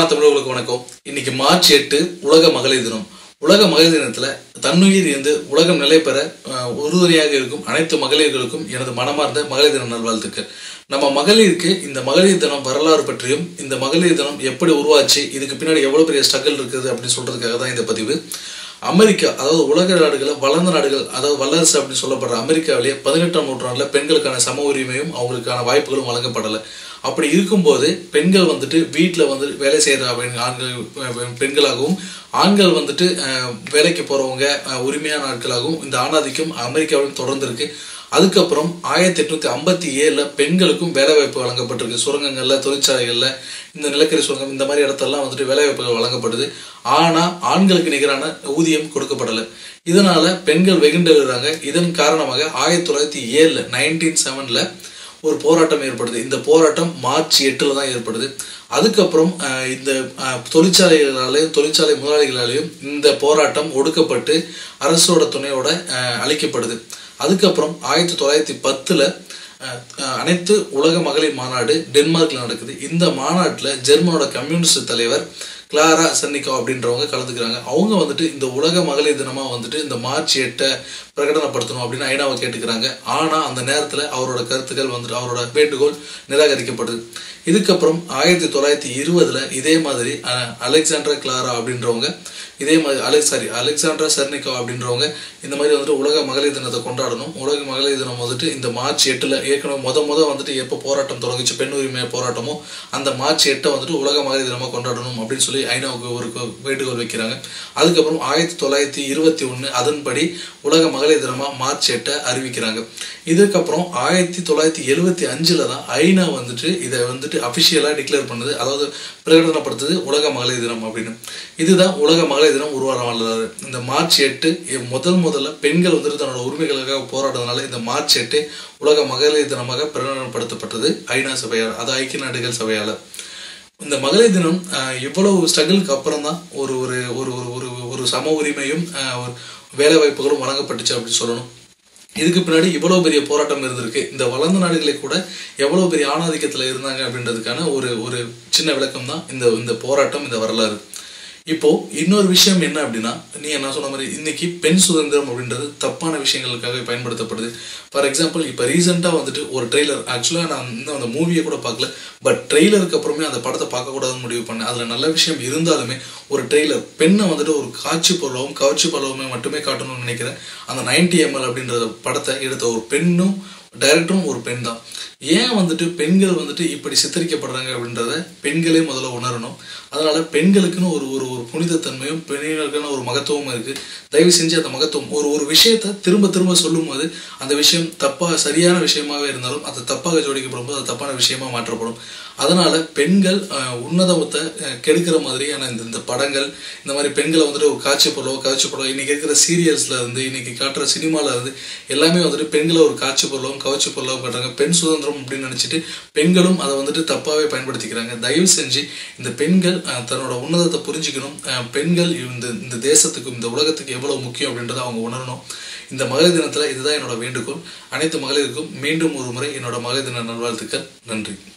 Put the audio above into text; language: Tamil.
தமிழர்களுக்கு வணக்கம் இன்னைக்கு மார்ச் எட்டு உலக மகளிர் தினம் உலக மகளிர் தினத்துல தன்னுயிர் இருந்து உலகம் நிலை பெற அஹ், உறுதுணையாக இருக்கும் அனைத்து மகளிர்களுக்கும் எனது மனமார்ந்த மகளிர் தின நல்வாழ்த்துக்கள் நம்ம மகளிருக்கு இந்த மகளிர் தினம் வரலாறு பற்றியும் இந்த மகளிர் தினம் எப்படி உருவாச்சு இதுக்கு பின்னாடி எவ்வளவு பெரிய ஸ்ட்ரகிள் இருக்குது அப்படின்னு சொல்றதுக்காக தான் இந்த பதிவு அமெரிக்கா அதாவது உலக நாடுகளில் வளர்ந்த நாடுகள் அதாவது வல்லரசு அப்படின்னு சொல்லப்படுற அமெரிக்காவிலேயே பதினெட்டாம் நூற்றாண்டுல பெண்களுக்கான சம உரிமையும் அவங்களுக்கான வாய்ப்புகளும் வழங்கப்படலை அப்படி இருக்கும்போது பெண்கள் வந்துட்டு வீட்டில் வந்து வேலை செய்கிற ஆண்கள் அஹ், பெண்களாகவும் ஆண்கள் வந்துட்டு அஹ், வேலைக்கு போகிறவங்க உரிமையான ஆட்களாகவும் இந்த ஆணாதிக்கம் அமெரிக்காவிலும் தொடர்ந்து இருக்கு அதுக்கப்புறம் ஆயிரத்தி எட்நூத்தி ஐம்பத்தி ஏழுல பெண்களுக்கும் வேலைவாய்ப்பு வழங்கப்பட்டிருக்கு சுரங்கங்கள்ல தொழிற்சாலைகள்ல இந்த நிலக்கரி சுரங்கம் இந்த மாதிரி இடத்தெல்லாம் வந்துட்டு வேலைவாய்ப்புகள் வழங்கப்படுது ஆனா ஆண்களுக்கு நிகரான ஊதியம் கொடுக்கப்படலை இதனால பெண்கள் வெகுண்டெழுறாங்க இதன் காரணமாக ஆயிரத்தி தொள்ளாயிரத்தி ஏழுல நைன்டீன் செவன்ல ஒரு போராட்டம் ஏற்படுது இந்த போராட்டம் மார்ச் எட்டுல தான் ஏற்படுது அதுக்கப்புறம் அஹ், இந்த அஹ், தொழிற்சாலைகளாலேயும் தொழிற்சாலை முதலாளிகளாலேயும் இந்த போராட்டம் ஒடுக்கப்பட்டு அரசோட துணையோட அஹ், அழிக்கப்படுது அதுக்கப்புறம் ஆயிரத்தி தொள்ளாயிரத்தி பத்துல அஹ், அஹ், அனைத்து உலக மகளிர் மாநாடு டென்மார்க்ல நடக்குது இந்த மாநாட்டுல ஜெர்மனோட கம்யூனிஸ்ட் தலைவர் கிளாரா சன்னிகா அப்படின்றவங்க கலந்துக்கிறாங்க அவங்க வந்துட்டு இந்த உலக மகளிர் தினமா வந்துட்டு இந்த மார்ச் எட்டை பிரகடனப்படுத்தணும் அப்படின்னு ஐநாவை கேட்டுக்கிறாங்க ஆனா அந்த நேரத்துல அவரோட கருத்துக்கள் வந்துட்டு அவரோட வேண்டுகோள் நிராகரிக்கப்படுது இதுக்கப்புறம் ஆயிரத்தி தொள்ளாயிரத்தி இருபதுல இதே மாதிரி அஹ், அலெக்சாண்ட்ரா கிளாரா அப்படின்றவங்க இதே மாதிரி அலெக் சாரி அலெக்சாண்ட்ரா சர்னிகா அப்படின்றவங்க இந்த மாதிரி வந்துட்டு உலக மகளிர் தினத்தை கொண்டாடணும் உலக மகளிர் தினம் வந்துட்டு இந்த மார்ச் எட்டுல ஏற்கனவே முத முத வந்துட்டு எப்போ போராட்டம் தொடங்குச்சு பெண் உரிமை போராட்டமோ அந்த மார்ச் எட்டை வந்துட்டு உலக மகளிர் தினமா கொண்டாடணும் அப்படின்னு சொல்லி ஐநாவுக்கு ஒரு கு- வேண்டுகோள் வைக்கிறாங்க அதுக்கப்புறம் ஆயிரத்தி தொள்ளாயிரத்தி இருபத்தி ஒன்று அதன்படி உலக மகளிர் தினமா மார்ச் எட்டை அறிவிக்கிறாங்க இதுக்கப்புறம் ஆயிரத்தி தொள்ளாயிரத்தி எழுவத்தி அஞ்சுல தான் ஐநா வந்துட்டு இதை வந்துட்டு அபிஷியலா டிக்ளேர் பண்ணுது அதாவது பிரகடனப்படுத்துது உலக மகளிர் தினம் அப்படின்னு இதுதான் உலக மகளிர் தினம் உருவான வரலாறு இந்த மார்ச் எட்டு இ- முதல் முதல்ல பெண்கள் வந்துட்டு தன்னோட உரிமைகளுக்காக போராடுறதுனால இந்த மார்ச் எட்டு உலக மகளிர் தினமாக பிரகடனப்படுத்தப்பட்டது ஐநா சபையால் அது ஐக்கிய நாடுகள் சபையால இந்த மகளிர் தினம் ஆஹ், இவ்வளவு ஸ்ட்ரகிளுக்கு அப்புறம் தான் ஒரு ஒரு ஒரு ஒரு ஒரு ஒரு சம உரிமையும் ஆஹ், ஒரு வேலை வாய்ப்புகளும் வழங்கப்பட்டுச்சு அப்படின்னு சொல்லணும் இதுக்கு பின்னாடி இவ்வளவு பெரிய போராட்டம் இருந்திருக்கு இந்த வளர்ந்த நாடுகளே கூட எவ்வளவு பெரிய ஆணாதிக்கத்துல இருந்தாங்க அப்படின்றதுக்கான ஒரு ஒரு சின்ன விளக்கம் தான் இந்த இந்த போராட்டம் இந்த வரலாறு இப்போ இன்னொரு விஷயம் என்ன அப்படின்னா நீ என்ன சொன்ன மாதிரி இன்னைக்கு பெண் சுதந்திரம் அப்படின்றது தப்பான விஷயங்களுக்காக பயன்படுத்தப்படுது ஃபார் எக்ஸாம்பிள் இப்போ ரீசெண்டாக வந்துட்டு ஒரு ட்ரெய்லர் ஆக்சுவலாக நான் இன்னும் அந்த மூவியை கூட பார்க்கல பட் ட்ரெய்லருக்கு அப்புறமே அந்த படத்தை பார்க்கக்கூடாதுன்னு முடிவு பண்ணேன் அதில் நல்ல விஷயம் இருந்தாலுமே ஒரு ட்ரெய்லர் பெண்ணை வந்துட்டு ஒரு காட்சி பொருளாகவும் கவர்ச்சி பொருளாவுமே மட்டுமே காட்டணும்னு நினைக்கிறேன் அந்த 90 எம்எல் அப்படின்ற படத்தை எடுத்த ஒரு பெண்ணும் டைரக்டரும் ஒரு பெண் தான் ஏன் வந்துட்டு பெண்கள் வந்துட்டு இப்படி சித்தரிக்கப்படுறாங்க அப்படின்றத பெண்களே முதல்ல உணரணும் அதனால பெண்களுக்குன்னு ஒரு ஒரு ஒரு புனிதத்தன்மையும் பெண்களுக்குன்னு ஒரு மகத்துவமும் இருக்கு தயவு செஞ்சு அந்த மகத்துவம் ஒரு ஒரு விஷயத்த திரும்ப திரும்ப சொல்லும்போது அந்த விஷயம் தப்பா சரியான விஷயமாவே இருந்தாலும் அது தப்பாக ஜோடிக்கப்படும் போது அது தப்பான விஷயமா மாற்றப்படும் அதனால பெண்கள் அஹ், உன்னதத்தை அஹ், கெடுக்கிற மாதிரியான இந்த இந்த படங்கள் இந்த மாதிரி பெண்களை வந்துட்டு ஒரு காட்சி பொருளோ காட்சி பொருளோ இன்னைக்கு இருக்கிற சீரியல்ஸ்ல இருந்து இன்னைக்கு காட்டுற சினிமால இருந்து எல்லாமே வந்துட்டு பெண்களை ஒரு காட்சி பொருளாகவும் கவர்ச்சி பொருளாகவும் காட்டுறாங்க பெண் சுதந்திரம் அப்படின்னு நினைச்சிட்டு பெண்களும் அதை வந்துட்டு தப்பாவே பயன்படுத்திக்கிறாங்க தயவு செஞ்சு இந்த பெண்கள் அஹ், தன்னோட உன்னதத்தை புரிஞ்சுக்கணும் அஹ், பெண்கள் இந்த இந்த தேசத்துக்கும் இந்த உலகத்துக்கு எவ்வளவு முக்கியம் அப்படின்றத அவங்க உணரணும் இந்த மகளிர் தினத்துல இதுதான் என்னோட வேண்டுகோள் அனைத்து மகளிருக்கும் மீண்டும் ஒரு முறை என்னோட மகளிர் தின நல்வாழ்த்துக்கள் நன்றி